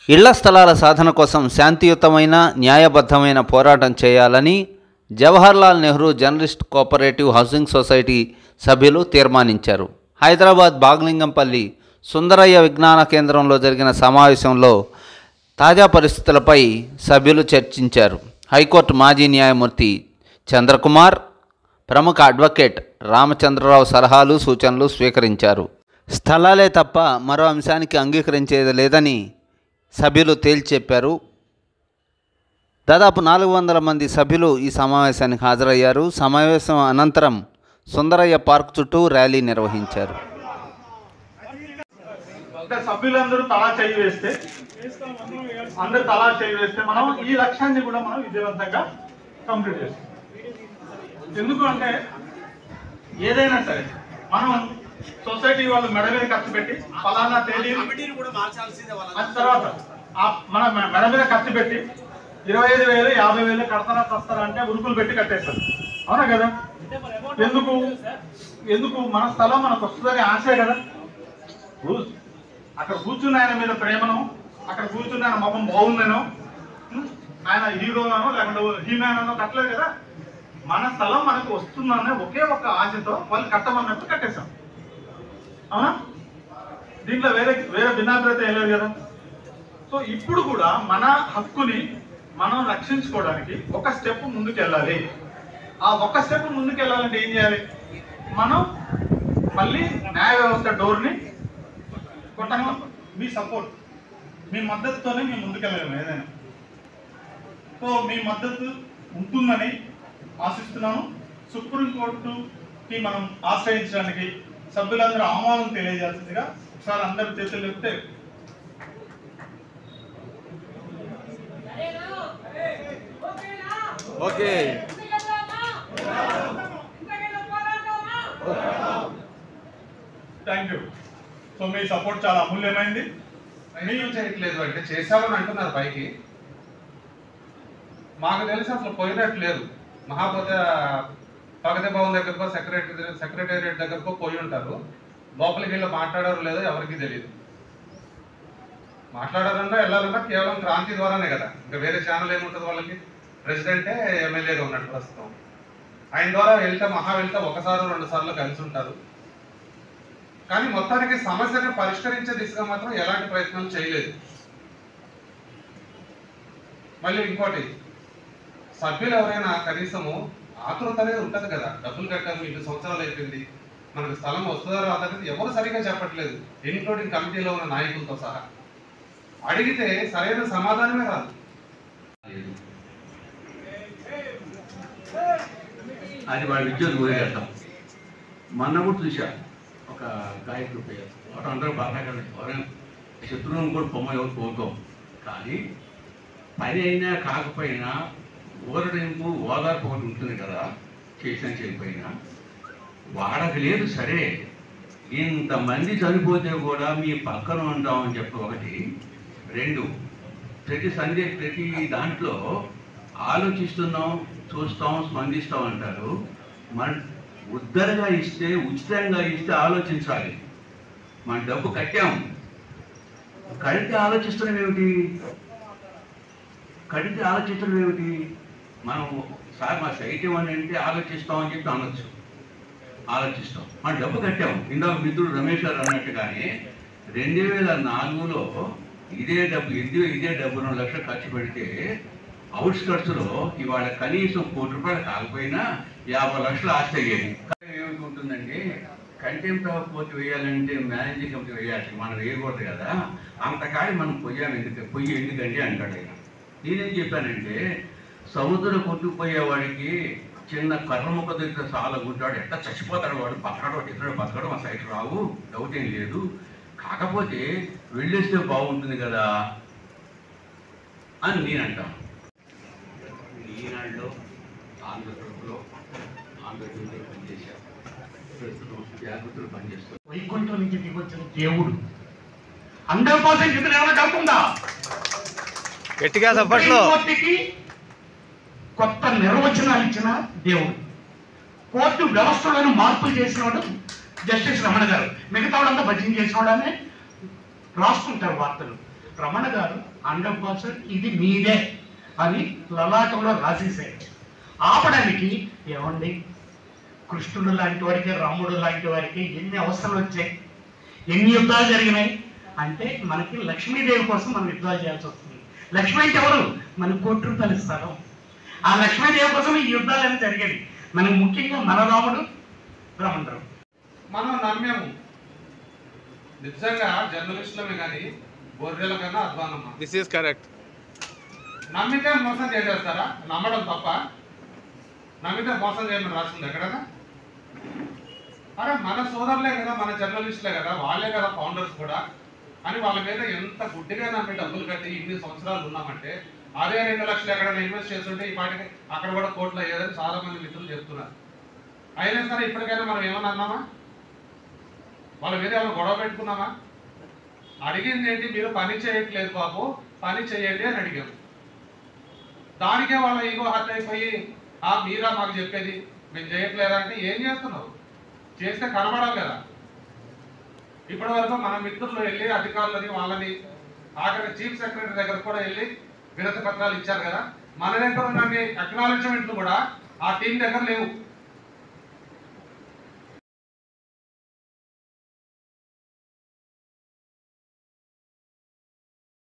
ఇళ్ల స్థలాల సాధన కోసం శాంతియుతమైన న్యాయబద్ధమైన పోరాటం చేయాలని Jawaharlal Nehru journalist cooperative housing society సభ్యులు తీర్మానించారు హైదరాబాద్ బాగ్లింగంపల్లి సుందరయ్య విజ్ఞాన కేంద్రంలో జరిగిన సమావేశంలో తాజా పరిస్థితులపై సభ్యులు చర్చించారు హైకోర్టు మాజీ న్యాయమూర్తి చంద్రకుమార్ ప్రముఖ అడ్వకేట్ రామచంద్రరావు సలహాలు సూచనలు స్వీకరించారు స్థలాలే తప్ప మరో అంశానికి అంగీకరించేది లేదని సభ్యులు తేల్చి చెప్పారు దాదాపు నాలుగు వందల మంది సభ్యులు ఈ సమావేశానికి హాజరయ్యారు సమావేశం అనంతరం సుందరయ్య పార్క్ చుట్టూ ర్యాలీ నిర్వహించారు అంటే సభ్యులందరూ తలా చేయి వేస్తే అందరు తలా చేయి వేస్తే మనం ఈ లక్ష్యాన్ని కూడా మనం విజయవంతంగా కంప్లీట్ చేస్తాం ఎందుకు అంటే ఏదైనా సరే మనం సొసైటీ వాళ్ళు మెడ మీద ఖర్చు పెట్టి ఫలానా తేదీ అది తర్వాత ఆ మన మె- మెడ మీద ఖర్చు పెట్టి ఇరవై ఐదు వేలు యాభై వేలు కడతారా వస్తారా అంటే ఉరుకులు పెట్టి కట్టేస్తారు అవునా కదా ఎందుకు ఎందుకు మన స్థలం మనకు వస్తుందని ఆశే కదా రూ- అక్కడ కూర్చున్న ఆయన మీద ప్రేమను అక్కడ కూర్చున్న ఆయన మొహం బాగుందనో ఉం? ఆయన హీరోనో లేకుంటే హీరోయినో కట్టలేదు కదా మన స్థలం మనకు వస్తుందనే ఒకే ఒక ఆశతో వాళ్ళు కట్టమన్నట్టు కట్టేశాం అవునా దీంట్లో వేరే వేరే భిన్నాభిప్రాయం ఏం లేదు కదా సో ఇప్పుడు కూడా మన హక్కుని మనం రక్షించుకోవడానికి ఒక స్టెప్ ముందుకు వెళ్ళాలి ఆ ఒక స్టెప్ ముందుకు వెళ్ళాలంటే ఏం చేయాలి మనం మళ్ళీ న్యాయ వ్యవస్థ డోర్ని కొట్టడం మీ సపోర్ట్ మీ మద్దతుతోనే మేము ముందుకెళ్ళగలం ఏదైనా సో మీ మద్దతు ఉంటుందని ఆశిస్తున్నాను సుప్రీంకోర్టుకి మనం ఆశ్రయించడానికి సభ్యులందరూ ఆమోదం తెలియజేయాల్సిందిగా ఒకసారి అందరు చేతులు చెప్తే ఓకే థ్యాంక్ యూ సో మీ సపోర్ట్ చాలా అమూల్యమైంది ప్రయత్నం చేయట్లేదు అంటే చేశామని అంటున్నారు పైకి మాకు తెలిసి అసలు పోయినట్టు లేదు మహాపోతే ప్రగతి భవన్ దగ్గరకో సెక్రటరీ సెక్రటేరియట్ దగ్గరకో పోయి ఉంటారు లోపలికి వెళ్ళి మాట్లాడారు లేదో ఎవరికి తెలియదు మాట్లాడారన్నా వెళ్ళాలన్నా కేవలం క్రాంతి ద్వారానే కదా ఇంకా వేరే ఛానల్ ఏముంటుంది వాళ్ళకి ప్రెసిడెంటే ఎమ్మెల్యేగా ఉన్నట్టు ప్రస్తుతం ఆయన ద్వారా వెళ్తే మహా వెళ్తే ఒకసారి రెండు సార్లు కలిసి ఉంటారు కానీ మొత్తానికి సమస్యను పరిష్కరించే దిశగా మాత్రం ఎలాంటి ప్రయత్నాలు చేయలేదు మళ్ళీ ఇంకోటి సభ్యులు ఎవరైనా కనీసము ఆతృత అనేది ఉంటుంది కదా డబ్బులు కట్టాము ఇన్ని సంవత్సరాలు అయిపోయింది మనకు స్థలం వస్తుందో రాదనేది ఎవరు సరిగా చెప్పట్లేదు ఇన్క్లూడింగ్ కమిటీలో ఉన్న నాయకులతో సహా అడిగితే సరైన సమాధానమే రాదు అది వాళ్ళ విద్యుత్ పోయేస్తాం మొన్న కూడా చూసా ఒక గాయకుడు పోయారు వాడు అందరూ బాగా ఎవరైనా శత్రువులను కూడా బొమ్మ ఎవరు కోరుకోం కానీ పని అయినా కాకపోయినా ఊరడింపు ఓదార్పు ఒకటి ఉంటుంది కదా చేసినా చేయకపోయినా వాడక లేదు సరే ఇంతమంది చనిపోతే కూడా మీ పక్కన ఉంటామని చెప్పి ఒకటి రెండు ప్రతి సందే ప్రతి దాంట్లో ఆలోచిస్తున్నాం చూస్తాం స్పందిస్తాం అంటారు మన ఉద్దరగా ఇస్తే ఉచితంగా ఇస్తే ఆలోచించాలి మన డబ్బు కట్టాం కడితే ఆలోచిస్తున్నాం ఏమిటి కడితే ఆలోచించడం ఏమిటి మనం సార్ మా సైట్ ఇవ్వండి అంటే ఆలోచిస్తామని చెప్పి అనొచ్చు ఆలోచిస్తాం మన డబ్బు కట్టాం ఇందాక మిత్రుడు రమేష్ గారు అన్నట్టుగానే రెండు వేల నాలుగులో ఇదే డబ్బు ఇదే ఇదే డబ్బు రెండు లక్షలు ఖర్చు పెడితే అవుట్స్కట్స్లో ఇవాళ కనీసం కోటి రూపాయలు కాకపోయినా యాభై లక్షలు ఆస్తి అయ్యేది కానీ ఏమిటి ఉంటుందండి కంటెంప్ట్ ఆఫ్ కోర్టు వేయాలంటే మేనేజింగ్ కమిటీ వేయాలి మనం వేయకూడదు కదా అంతకాడి మనం పొయ్యాము ఎందుకు పొయ్యి ఎందుకండి అంటాడు ఆయన నేనేం చెప్పానంటే సముద్రం కొట్టుకుపోయేవాడికి చిన్న కర్ర ముక్క దగ్గర చాలా గుంటాడు ఎట్లా చచ్చిపోతాడు వాడు బతకడం ఇతడు బతకడం ఆ సైట్ రావు డౌట్ ఏం లేదు కాకపోతే వెళ్ళేస్తే బాగుంటుంది కదా అని నేను అంటాను ఈనాడులో ఆంధ్రప్రదేశ్లో ఆంధ్రప్రదేశ్లో పనిచేశారు ప్రస్తుతం జాగ్రత్తలు పనిచేస్తారు వైకుంఠం నుంచి దిగొచ్చిన దేవుడు హండ్రెడ్ పర్సెంట్ ఇతను ఏమైనా డౌట్ ఉందా గట్టిగా చప్పట్లో కోర్టుకి కొత్త నిర్వచనాలు ఇచ్చిన దేవుడు కోర్టు వ్యవస్థలను మార్పులు చేసినవాడు జస్టిస్ రమణ గారు మిగతా వాళ్ళంతా భజన చేసినవాడనే రాసుకుంటారు వార్తలు రమణ గారు హండ్రెడ్ పర్సెంట్ ఇది మీదే అని లలాటంలో రాసేసారు ఆపడానికి ఏమండి కృష్ణుడు లాంటి వారికి రాముడు లాంటి వారికి ఎన్ని అవసరాలు వచ్చాయి ఎన్ని యుద్ధాలు జరిగినాయి అంటే మనకి లక్ష్మీదేవి కోసం మనం యుద్ధాలు చేయాల్సి వస్తుంది లక్ష్మి అంటే ఎవరు మన కోటి రూపాయలు స్థలం ఆ లక్ష్మీదేవి కోసం ఈ యుద్ధాలు జరిగాయి మనకి ముఖ్యంగా మన రాముడు రాముడు మనం నమ్మాము నిజంగా జర్నలిస్టులమే కానీ గొర్రెల కన్నా అధ్వానమ్మా దిస్ ఈస్ కరెక్ట్ నమ్మితే మోసం చేసేస్తారా నమ్మడం తప్ప నమ్మితే మోసం చేయమని రాసింది ఎక్కడన్నా అరే మన సోదరులే కదా మన జర్నలిస్టులే కదా వాళ్ళే కదా ఫౌండర్స్ కూడా అని వాళ్ళ మీద ఎంత గుడ్డిగా నమ్మి డబ్బులు కట్టి ఇన్ని సంవత్సరాలు ఉన్నామంటే అదే రెండు లక్షలు ఎక్కడైనా ఇన్వెస్ట్ చేస్తుంటే ఈ పాటికి అక్కడ కూడా కోట్లు అయ్యేదని చాలా మంది మిత్రులు చెప్తున్నారు అయినా సరే ఇప్పటికైనా మనం ఏమన్నా అన్నామా వాళ్ళ మీద ఏమైనా గొడవ పెట్టుకున్నామా అడిగింది ఏంటి మీరు పని చేయట్లేదు బాబు పని చేయండి అని అడిగాము దానికే వాళ్ళ ఈగో హర్ట్ అయిపోయి ఆ మీరా మాకు చెప్పేది మేము చేయట్లేదా అంటే ఏం చేస్తున్నావు చేస్తే కనబడాలి కదా ఇప్పటి వరకు మన మిత్రులు వెళ్ళి అధికారులని వాళ్ళని ఆఖరి చీఫ్ సెక్రటరీ దగ్గర కూడా వెళ్ళి వినతి పత్రాలు ఇచ్చారు కదా మన దగ్గర ఉన్న అక్నాలెడ్జ్మెంట్లు కూడా ఆ టీం దగ్గర లేవు